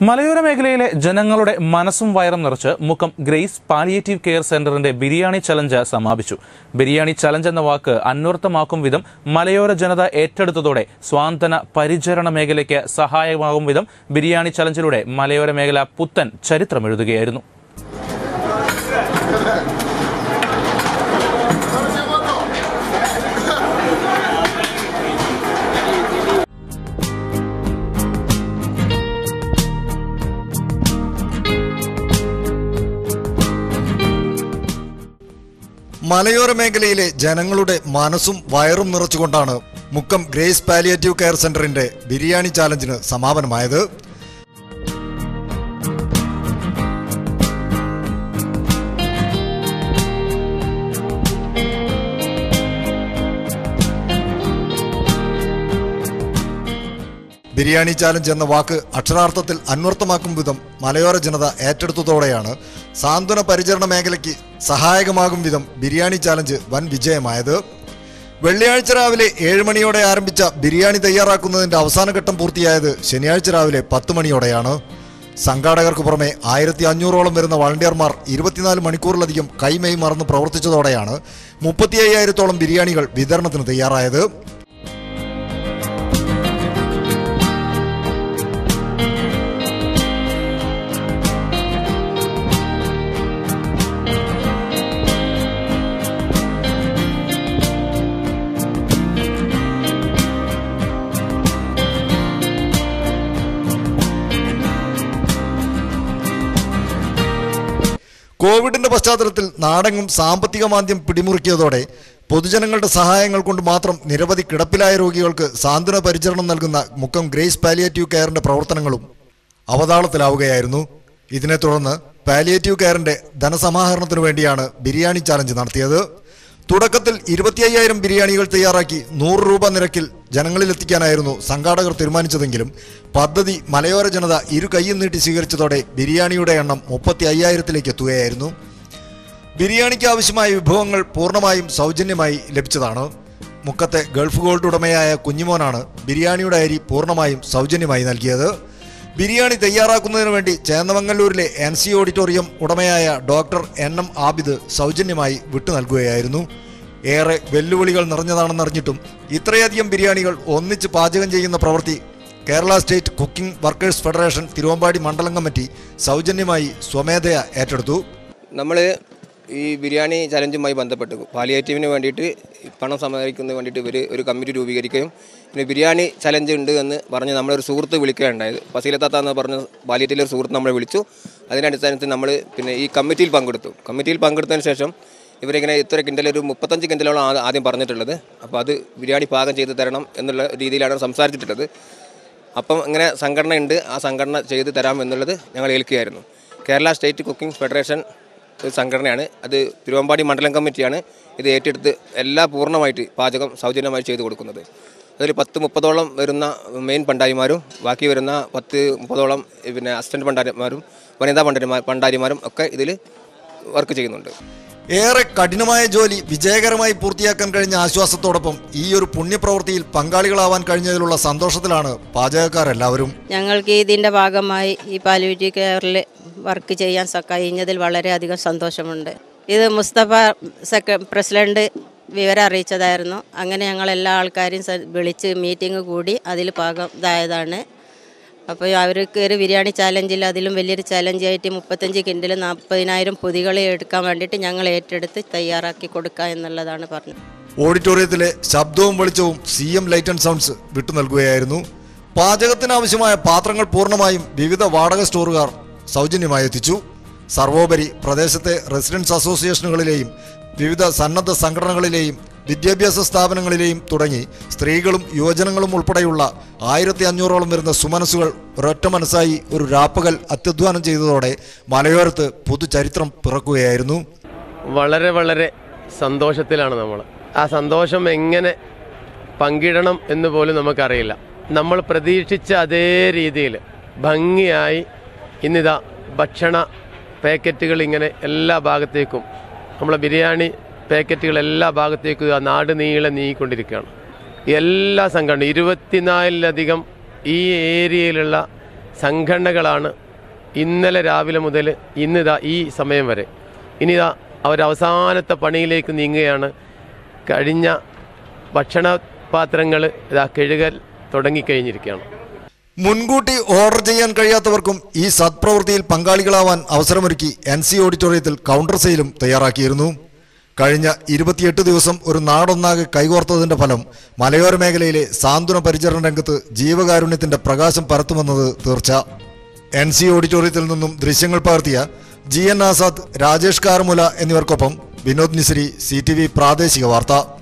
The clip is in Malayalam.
മലയോര മേഖലയിലെ ജനങ്ങളുടെ മനസ്സും വയറും നിറച്ച് മുക്കം ഗ്രേസ് പാലിയേറ്റീവ് കെയർ സെന്ററിന്റെ ബിരിയാണി ചലഞ്ച് സമാപിച്ചു ബിരിയാണി ചലഞ്ച് എന്ന വാക്ക് അന്വർത്ഥമാക്കും വിധം മലയോര ജനത ഏറ്റെടുത്തതോടെ സ്വാന്തന പരിചരണ മേഖലയ്ക്ക് സഹായമാകും വിധം ബിരിയാണി ചലഞ്ചിലൂടെ മലയോര മേഖല പുത്തൻ ചരിത്രമെഴുതുകയായിരുന്നു മലയോര മേഖലയിലെ ജനങ്ങളുടെ മനസ്സും വയറും നിറച്ചുകൊണ്ടാണ് മുക്കം ഗ്രേസ് പാലിയേറ്റീവ് കെയർ സെന്ററിന്റെ ബിരിയാണി ചാലഞ്ചിന് സമാപനമായത് ബിരിയാണി ചാലഞ്ച് എന്ന വാക്ക് അക്ഷരാർത്ഥത്തിൽ അന്വർത്ഥമാക്കും വിധം മലയോര ജനത ഏറ്റെടുത്തതോടെയാണ് സാന്ത്വന പരിചരണ മേഖലയ്ക്ക് സഹായകമാകും വിധം ബിരിയാണി ചാലഞ്ച് വൻ വിജയമായത് വെള്ളിയാഴ്ച രാവിലെ ഏഴ് മണിയോടെ ആരംഭിച്ച ബിരിയാണി തയ്യാറാക്കുന്നതിന്റെ അവസാന ഘട്ടം പൂർത്തിയായത് ശനിയാഴ്ച രാവിലെ പത്ത് മണിയോടെയാണ് സംഘാടകർക്ക് പുറമെ ആയിരത്തി അഞ്ഞൂറോളം വരുന്ന വളണ്ടിയർമാർ ഇരുപത്തിനാല് മണിക്കൂറിലധികം കൈമെയ് മറന്ന് പ്രവർത്തിച്ചതോടെയാണ് മുപ്പത്തി അയ്യായിരത്തോളം ബിരിയാണികൾ വിതരണത്തിന് തയ്യാറായത് കോവിഡിന്റെ പശ്ചാത്തലത്തിൽ നാടെങ്ങും സാമ്പത്തിക മാന്ദ്യം പിടിമുറുക്കിയതോടെ പൊതുജനങ്ങളുടെ സഹായങ്ങൾ കൊണ്ട് മാത്രം നിരവധി കിടപ്പിലായ രോഗികൾക്ക് സാന്ത്വന പരിചരണം നൽകുന്ന മുക്കം ഗ്രേസ് പാലിയേറ്റീവ് കെയറിന്റെ പ്രവർത്തനങ്ങളും അവതാളത്തിലാവുകയായിരുന്നു ഇതിനെ തുടർന്ന് പാലിയേറ്റീവ് കെയറിന്റെ ധനസമാഹരണത്തിനു വേണ്ടിയാണ് ബിരിയാണി ചാലഞ്ച് നടത്തിയത് തുടക്കത്തിൽ ഇരുപത്തി അയ്യായിരം ബിരിയാണികൾ തയ്യാറാക്കി നൂറ് രൂപ നിരക്കിൽ ജനങ്ങളിലെത്തിക്കാനായിരുന്നു സംഘാടകർ തീരുമാനിച്ചതെങ്കിലും പദ്ധതി മലയോര ജനത ഇരു കൈയും നീട്ടി സ്വീകരിച്ചതോടെ ബിരിയാണിയുടെ എണ്ണം മുപ്പത്തി അയ്യായിരത്തിലേക്ക് എത്തുകയായിരുന്നു ബിരിയാണിക്ക് ആവശ്യമായ വിഭവങ്ങൾ പൂർണ്ണമായും സൗജന്യമായി ലഭിച്ചതാണ് മുക്കത്തെ ഗൾഫ് ഗോൾഡ് ഉടമയായ കുഞ്ഞിമോനാണ് ബിരിയാണിയുടെ അരി പൂർണ്ണമായും സൗജന്യമായി നൽകിയത് ബിരിയാണി തയ്യാറാക്കുന്നതിന് വേണ്ടി ചേന്നമംഗല്ലൂരിലെ എൻ സി ഓഡിറ്റോറിയം ഉടമയായ ഡോക്ടർ എൻ എം ആബിദ് സൗജന്യമായി വിട്ടു നൽകുകയായിരുന്നു ഏറെ വെല്ലുവിളികൾ നിറഞ്ഞതാണെന്നറിഞ്ഞിട്ടും ഇത്രയധികം ബിരിയാണികൾ ഒന്നിച്ച് പാചകം ചെയ്യുന്ന പ്രവൃത്തി Kerala state cooking workers federation Thiruvambady മണ്ഡലം കമ്മിറ്റി സൗജന്യമായി സ്വമേധയാ ഏറ്റെടുത്തു നമ്മൾ ഈ ബിരിയാണി ചലഞ്ചുമായി ബന്ധപ്പെട്ട് പാലിയേറ്റീവിന് വേണ്ടിയിട്ട് പണം സമാഹരിക്കുന്നതിന് വേണ്ടിയിട്ട് ഇവർ ഒരു കമ്മിറ്റി രൂപീകരിക്കുകയും പിന്നെ ബിരിയാണി ചലഞ്ച് ഉണ്ട് എന്ന് പറഞ്ഞ് നമ്മളൊരു സുഹൃത്ത് വിളിക്കുകയുണ്ടായത് ഫസീലത്താത്ത എന്ന് പറഞ്ഞ പാലിയേറ്റീവിലെ ഒരു സുഹൃത്ത് നമ്മളെ വിളിച്ചു അതിൻ്റെ അടിസ്ഥാനത്തിൽ നമ്മൾ പിന്നെ ഈ കമ്മിറ്റിയിൽ പങ്കെടുത്തു കമ്മിറ്റിയിൽ പങ്കെടുത്തതിന് ശേഷം ഇവരിങ്ങനെ ഇത്ര കിൻഡൽ ഒരു മുപ്പത്തഞ്ച് കിൻഡലോളം ആ- ആദ്യം പറഞ്ഞിട്ടുള്ളത് അപ്പോൾ അത് ബിരിയാണി പാകം ചെയ്ത് തരണം എന്നുള്ള രീതിയിലാണ് സംസാരിച്ചിട്ടുള്ളത് അപ്പം ഇങ്ങനെ സംഘടന ഉണ്ട് ആ സംഘടന ചെയ്ത് തരാം എന്നുള്ളത് ഞങ്ങൾ ഏൽക്കുകയായിരുന്നു കേരള സ്റ്റേറ്റ് കുക്കിംഗ് ഫെഡറേഷൻ ഒരു സംഘടനയാണ് അത് തിരുവമ്പാടി മണ്ഡലം കമ്മിറ്റിയാണ് ഇത് ഏറ്റെടുത്ത് എല്ലാ പൂർണ്ണമായിട്ട് പാചകം സൗജന്യമായി ചെയ്തു കൊടുക്കുന്നത് അതിൽ പത്ത് മുപ്പതോളം വരുന്ന മെയിൻ പണ്ടാരിമാരും ബാക്കി വരുന്ന പത്ത് മുപ്പതോളം പിന്നെ അസിസ്റ്റൻറ്റ് പണ്ടാരിമാരും വനിതാ പണ്ടാരിമാർ പണ്ടാരിമാരും ഒക്കെ ഇതിൽ വർക്ക് ചെയ്യുന്നുണ്ട് ഏറെ കഠിനമായ ജോലി വിജയകരമായി പൂർത്തിയാക്കാൻ കഴിഞ്ഞ ആശ്വാസത്തോടൊപ്പം ഈ ഒരു പുണ്യപ്രവൃത്തിയിൽ പങ്കാളികളാവാൻ കഴിഞ്ഞതിലുള്ള സന്തോഷത്തിലാണ് പാചകക്കാരെല്ലാവരും ഞങ്ങൾക്ക് ഇതിൻ്റെ ഭാഗമായി ഈ പാലിയേറ്റീവ് കെയറിൽ വർക്ക് ചെയ്യാൻ സ- കഴിഞ്ഞതിൽ വളരെയധികം സന്തോഷമുണ്ട് ഇത് മുസ്തഫ സെക്ര പ്രസിഡന്റ് വിവരം അറിയിച്ചതായിരുന്നു അങ്ങനെ ഞങ്ങൾ എല്ലാ ആൾക്കാരെയും സ- വിളിച്ച് മീറ്റിംഗ് കൂടി അതിൽ പാകം ഇതായതാണ് അപ്പോൾ അവർക്ക് ഒരു ബിരിയാണി ചാലഞ്ചിൽ അതിലും വലിയൊരു ചാലഞ്ചായിട്ട് മുപ്പത്തഞ്ച് കിൻഡിൽ നാൽപ്പതിനായിരം പൊതികളെ എടുക്കാൻ വേണ്ടിയിട്ട് ഞങ്ങൾ ഏറ്റെടുത്ത് തയ്യാറാക്കി കൊടുക്കുക എന്നുള്ളതാണ് പറഞ്ഞത് ഓഡിറ്റോറിയത്തിലെ ശബ്ദവും വെളിച്ചവും C M light and sounds വിട്ടു നൽകുകയായിരുന്നു പാചകത്തിനാവശ്യമായ പാത്രങ്ങൾ പൂർണ്ണമായും വിവിധ വാടക സ്റ്റോറുകാർ സൗജന്യമായി എത്തിച്ചു സർവോപരി പ്രദേശത്തെ റെസിഡൻസ് അസോസിയേഷനുകളിലെയും വിവിധ സന്നദ്ധ സംഘടനകളിലെയും വിദ്യാഭ്യാസ സ്ഥാപനങ്ങളിലെയും തുടങ്ങി സ്ത്രീകളും യുവജനങ്ങളും ഉൾപ്പെടെയുള്ള ആയിരത്തി അഞ്ഞൂറോളം വരുന്ന സുമനസ്സുകൾ ഒരൊറ്റ മനസ്സായി ഒരു രാപ്പകൽ അത്യധ്വാനം ചെയ്തതോടെ മലയോരത്ത് പുതുചരിത്രം പിറക്കുകയായിരുന്നു വളരെ വളരെ സന്തോഷത്തിലാണ് നമ്മൾ ആ സന്തോഷം എങ്ങനെ പങ്കിടണം എന്ന് പോലും നമുക്കറിയില്ല നമ്മൾ പ്രതീക്ഷിച്ച അതേ രീതിയിൽ ഭംഗിയായി ഇന്നിതാ ഭക്ഷണ പാക്കറ്റുകൾ ഇങ്ങനെ എല്ലാ ഭാഗത്തേക്കും നമ്മളെ ബിരിയാണി പാക്കറ്റുകൾ എല്ലാ ഭാഗത്തേക്കും ആ നാട് നീളെ നീങ്ങിക്കൊണ്ടിരിക്കുകയാണ് എല്ലാ സംഘടന ഇരുപത്തിനാലിലധികം ഈ ഏരിയയിലുള്ള സംഘടനകളാണ് ഇന്നലെ രാവിലെ മുതൽ ഇന്നിതാ ഈ സമയം വരെ ഇനിതാ അവർ അവസാനത്തെ പണിയിലേക്ക് നീങ്ങുകയാണ് കഴിഞ്ഞ ഭക്ഷണ പാത്രങ്ങൾ ഇതാ കഴുകൽ തുടങ്ങിക്കഴിഞ്ഞിരിക്കുകയാണ് മുൻകൂട്ടി ഓർഡർ ചെയ്യാൻ കഴിയാത്തവർക്കും ഈ സത്പ്രവൃത്തിയിൽ പങ്കാളികളാവാൻ അവസരമൊരുക്കി എൻ സി ഓഡിറ്റോറിയത്തിൽ കൗണ്ടർ സെയിലും തയ്യാറാക്കിയിരുന്നു കഴിഞ്ഞ ഇരുപത്തിയെട്ട് ദിവസം ഒരു നാടൊന്നാകെ കൈകോർത്തതിന്റെ ഫലം മലയോര മേഖലയിലെ സാന്ത്വന പരിചരണ രംഗത്ത് ജീവകാരുണ്യത്തിന്റെ പ്രകാശം പരത്തുമെന്നത് തീർച്ച എൻ സി ഓഡിറ്റോറിയത്തിൽ നിന്നും ദൃശ്യങ്ങൾ പകർത്തിയ ജി എൻ ആസാദ് രാജേഷ് കാർമുല എന്നിവർക്കൊപ്പം Vinod Nisari C T V പ്രാദേശിക വാർത്ത